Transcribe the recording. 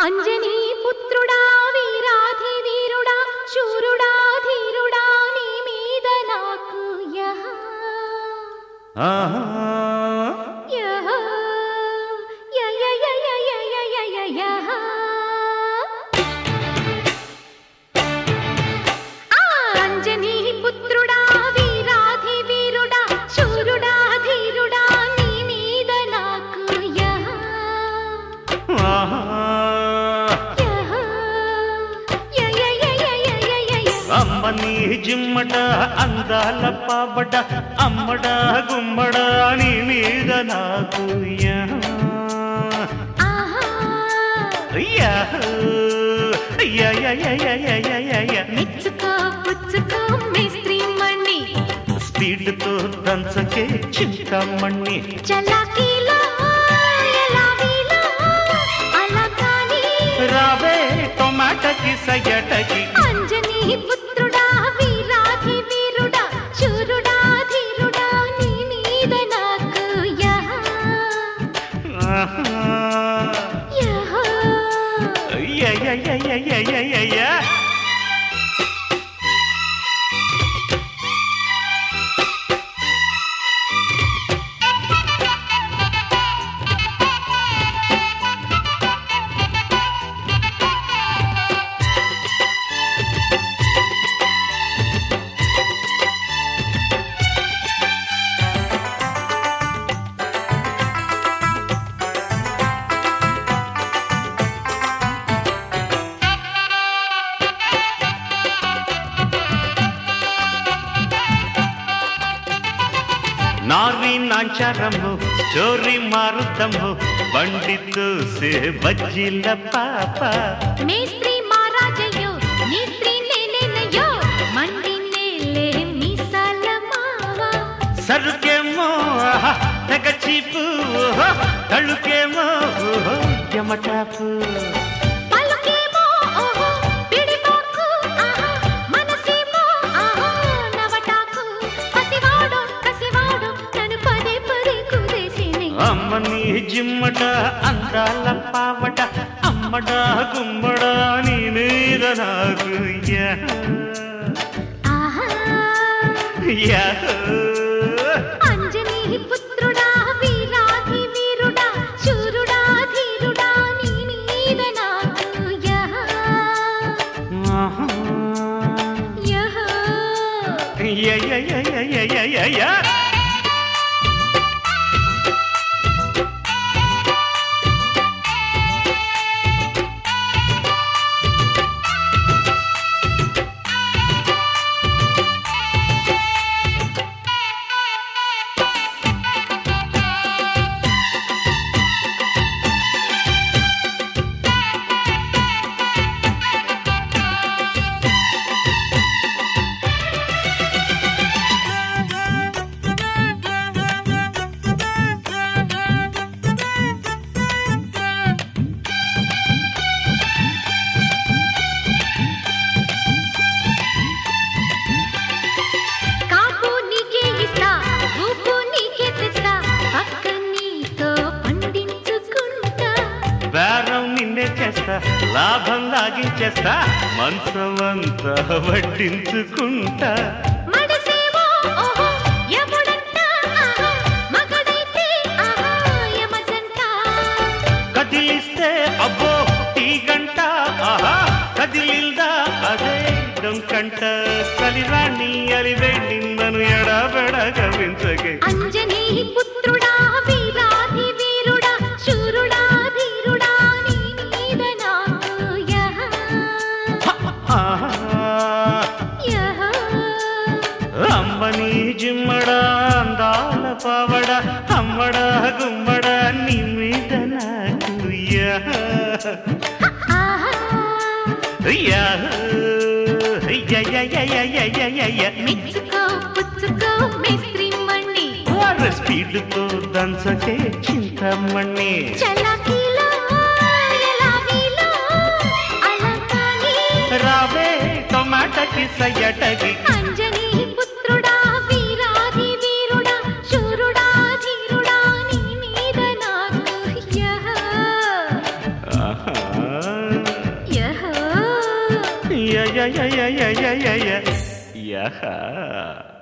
అంజనీ పుత్రుడా వీరాధి వీరుడా శూరుడా ధీరుడా నీ మీద నాకు యహ ఆహా యహ య య య య య య య య యహ ఆ అంజనీ పుత్రుడా వీరాధి వీరుడా శూరుడా ధీరుడా నీ మీద నాకు యహ ఆహా యహ య య య య య య య య అమ్మ నీ జిమ్మట అందాల పాబట అమ్మడ గుమ్మడ నీ మీద నాకు యా. ఆహా yahoo. Yeah, yeah, yeah, yeah, yeah, yeah, yeah, yeah. మెచ్చుకో పుచ్చుకో మేస్త్రి మణి స్పీడ్తో దంచకే చింతమణి చలాకీలో ఎలా వీలో అలా కానీ రావే టొమాటకి సయటకి అంజనీ పుత్రుడా వీరాధి వీరుడా శూరుడా ధీరుడా నీ మీద నాకు యహ ఆహా. Yeah yeah, yeah, yeah, yeah, yeah, yeah, yeah, yeah. ನಾರಿ ನಾಂಚಾರಮ್ಮು ಚೋರಿ ಮಾರುತ್ತಮ್ಮು ಬಂಡಿತ್ತು ಸೇ ಬಜ್ಜಿಲ್ಲ ಪಾಪ మేస్త్రి మారాజయ్యో నీ స్త్రీ నేనేనయ్యో మండి నేలే మీసాల మావా సరుకేమో ఆహా, తెగ చీపు ఓహో, తళుకేమో ఓహో, యమటాపు పలుకేమో ఓహో పిడిపోకు ఆహా మనసేమో ఆహా నవటాకు పసివాడు కసివాడు నన్ను పదే పదే కుదేసిని అమ్మ నీ జిమ్మట అందాల పావట అమ్మడ గుమ్మడ నీ మీద నాకు యా. ఆహా యా. అంజనీ పుత్రుడా వీరాధి వీరుడా శూరుడా ధీరుడా నీ మీద నాకు యహ ఆహా. Yeah yeah, yeah, yeah, yeah, yeah, yeah, yeah, yeah. కాపు నీకే ఇస్తా ఊపు నీకే తెస్తా పక్క నీతో పండించుకుంటా బేరం నిన్నే చేస్తా లాభం లాగించేస్తా మంచమంతా వడ్డించుకుంటా మడిసేవో ఓహో యముడంట ఆహా మగడైతే ఆహా యమజంట కదిలిస్తే అబ్బో టీ గంట ఆహా కదిలిల్దా అదే డొంకంట కలిరాణి అలివే నిన్నను ఎడబెడ గవించగే అంజనీ పుత్రుడా వీరాధి వీరుడా శూరుడా ధీరుడా నీ మీద నాకు యహ ఆహా. యహ అమ్మని జిమ్మడ అందాల పావడ అమ్మడ గుమ్మడ నీ మీద నాకు యా. ఆహా yeah. Yeah, yeah, yeah, yeah, yeah, yeah, yeah, yeah. మెచ్చుకో పుచ్చుకో మేస్త్రి మణి వారి స్పీడ్తో దంచకే చింతమణి చలాకీలో ఎలా వీలో అలా కానీ రావే టొమాటకి సయ్యటకి అంజనీ పుత్రుడా వీరాధి వీరుడా శూరుడా ధీరుడా నీ మీద నాకు యహ ఆహా yeah yeah yeah yeah yeah yeah yeah yeah